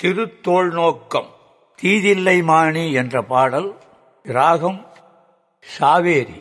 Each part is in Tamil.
திருத்தோள் நோக்கம் தீதில்லை மாணி என்ற பாடல் ராகம் சாவேரி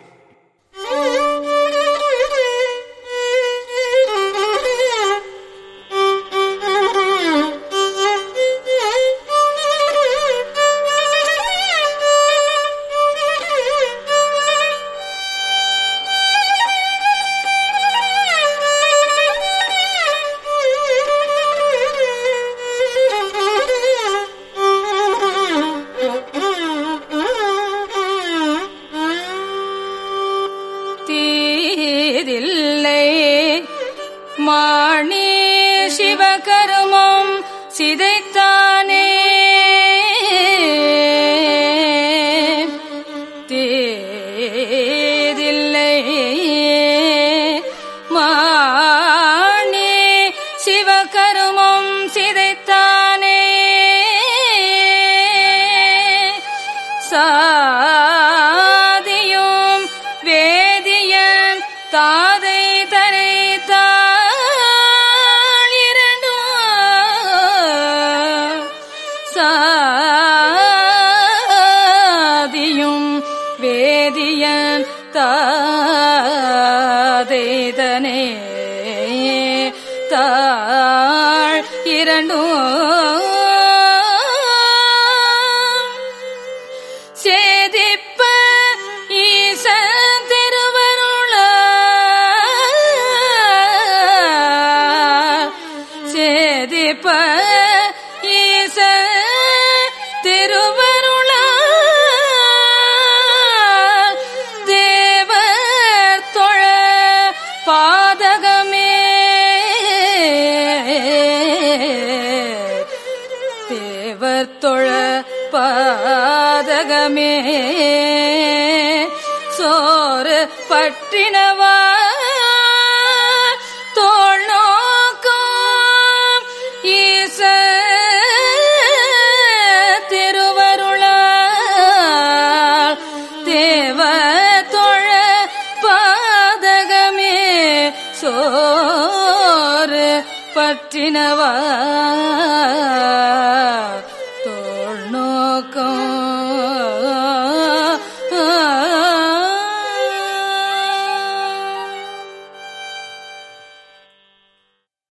தீதில்லை மாணி சிவகருமம் சிதைத்தானே தேதில்லை மாணி சிவகருமம் சிதைத்தானே சாதியும் வேதியன் தாதை தரை தான் இரண்டும் சாதியும் வேதியன் தாதைதனே தாழ் இரண்டும் சேதிப்ப ஈசன் திருவருள சேதிப்ப ஈசன் திருவருள தேவர் தொழ பாதகமே தேவர் தொழ பாதகமே சோறு பற்றினவா தோள் நோக்கம் ஈச திருவருளால் தேவ தொழ பாதகமே சோறு பற்றினவா தோள் நோக்கம்